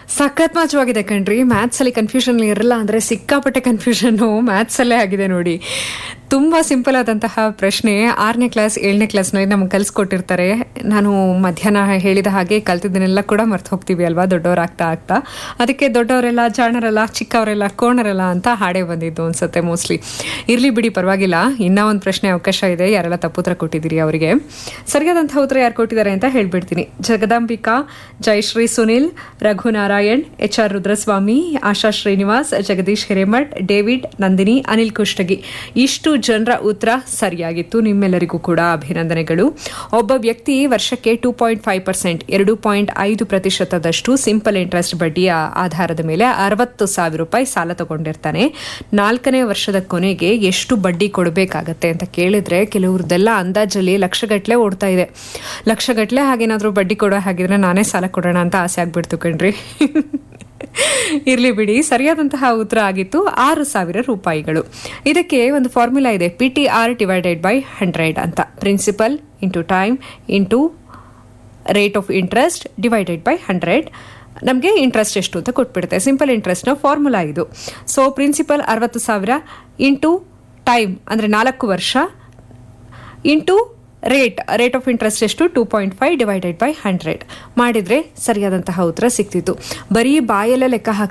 ಸಖತ್ ಮಾಚವಾಗಿದೆ ಕಣ್ರಿ ಮ್ಯಾಥ್ಸ್ ಅಲ್ಲಿ ಕನ್ಫ್ಯೂಷನ್ ಇರಲ್ಲ ಅಂದ್ರೆ ಸಿಕ್ಕಾಪಟ್ಟೆ ಕನ್ಫ್ಯೂಷನ್ ಮ್ಯಾಥ್ಸ್ ಅಲ್ಲೇ ಆಗಿದೆ ನೋಡಿ ತುಂಬಾ ಸಿಂಪಲ್ ಆದಂತಹ ಪ್ರಶ್ನೆ ಆರನೇ ಕ್ಲಾಸ್ ಏಳನೇ ಕ್ಲಾಸ್ನಲ್ಲಿ ನಮ್ಗೆ ಕಲಿಸ್ಕೊಟ್ಟಿರ್ತಾರೆ ನಾನು ಮಧ್ಯಾಹ್ನ ಹೇಳಿದ ಹಾಗೆ ಕಲ್ತಿದ್ದನ್ನೆಲ್ಲ ಕೂಡ ಮರ್ತು ಹೋಗ್ತೀವಿ ಅಲ್ವಾ ದೊಡ್ಡವರಾಗ್ತಾ ಆಗ್ತಾ ಅದಕ್ಕೆ ದೊಡ್ಡವರೆಲ್ಲ ಜಾಣರಲ್ಲ ಚಿಕ್ಕವರೆಲ್ಲ ಕೋಣರಲ್ಲ ಅಂತ ಹಾಡೇ ಬಂದಿದ್ದು ಅನ್ಸುತ್ತೆ ಮೋಸ್ಟ್ಲಿ ಇರ್ಲಿ ಬಿಡಿ ಪರವಾಗಿಲ್ಲ ಇನ್ನ ಒಂದು ಪ್ರಶ್ನೆ ಅವಕಾಶ ಇದೆ ಯಾರೆಲ್ಲ ತಪ್ಪುತ್ತರ ಕೊಟ್ಟಿದ್ದೀರಿ ಅವರಿಗೆ ಸರಿಯಾದಂತಹ ಉತ್ತರ ಯಾರು ಕೊಟ್ಟಿದ್ದಾರೆ ಅಂತ ಹೇಳ್ಬಿಡ್ತೀನಿ Jagadambika Jayashree Sunil Raghunarayan H R Rudraswamy Asha Srinivas Jagadish Hiremath David Nandini Anil Kushtagi ಇಷ್ಟು ಜನರ ಉತ್ತರ ಸರಿಯಾಗಿತ್ತು ನಿಮ್ಮೆಲ್ಲರಿಗೂ ಕೂಡ ಅಭಿನಂದನೆಗಳು ಒಬ್ಬ ವ್ಯಕ್ತಿ ವರ್ಷಕ್ಕೆ ಟೂ ಪಾಯಿಂಟ್ ಫೈವ್ ಪರ್ಸೆಂಟ್ ಎರಡು ಪಾಯಿಂಟ್ ಐದು ಪ್ರತಿಶತದಷ್ಟು ಸಿಂಪಲ್ ಇಂಟ್ರೆಸ್ಟ್ ಬಡ್ಡಿಯ ಆಧಾರದ ಮೇಲೆ ಅರವತ್ತು ಸಾವಿರ ರೂಪಾಯಿ ಸಾಲ ತಗೊಂಡಿರ್ತಾನೆ ನಾಲ್ಕನೇ ವರ್ಷದ ಕೊನೆಗೆ ಎಷ್ಟು ಬಡ್ಡಿ ಕೊಡಬೇಕಾಗತ್ತೆ ಅಂತ ಕೇಳಿದ್ರೆ ಕೆಲವ್ರದ್ದೆಲ್ಲ ಅಂದಾಜಲ್ಲಿ ಲಕ್ಷಗಟ್ಲೆ ಓಡ್ತಾ ಇದೆ ಲಕ್ಷಗಟ್ಲೆ ಹಾಗೇನಾದ್ರೂ ಬಡ್ಡಿ ಕೊಡೋ ಹಾಗಿದ್ರೆ ನಾನೇ ಸಾಲ ಕೊಡೋಣ ಅಂತ ಆಸೆ ಆಗ್ಬಿಡ್ತು ಕಣ್ರಿ ಇರ್ಲಿ ಬಿಡಿ ಸರಿಯಾದಂತಹ ಉತ್ತರ ಆಗಿತ್ತು ಆರು ಸಾವಿರ ರೂಪಾಯಿಗಳು ಇದಕ್ಕೆ ಒಂದು ಫಾರ್ಮುಲಾ ಇದೆ P T R divided by hundred ಅಂತ principal into time into rate of interest divided by hundred ನಮಗೆ ಇಂಟ್ರೆಸ್ಟ್ ಎಷ್ಟು ಅಂತ ಕೊಟ್ಬಿಡುತ್ತೆ ಸಿಂಪಲ್ ಇಂಟ್ರೆಸ್ಟ್ನ ಫಾರ್ಮುಲಾ ಇದು ಸೊ ಪ್ರಿನ್ಸಿಪಲ್ ಅರವತ್ತು ಸಾವಿರ ಇಂಟು ಟೈಮ್ ಅಂದರೆ ನಾಲ್ಕು ವರ್ಷ into rate rate of interest ಎಷ್ಟು two point five divided by hundred ಮಾಡಿದ್ರೆ ಸರಿಯಾದಂತಹ ಉತ್ತರ ಸಿಕ್ತಿತ್ತು ಬರೀ ಬಾಯಲ್ಲೇ ಲೆಕ್ಕ ಹಾಕ್ತಾ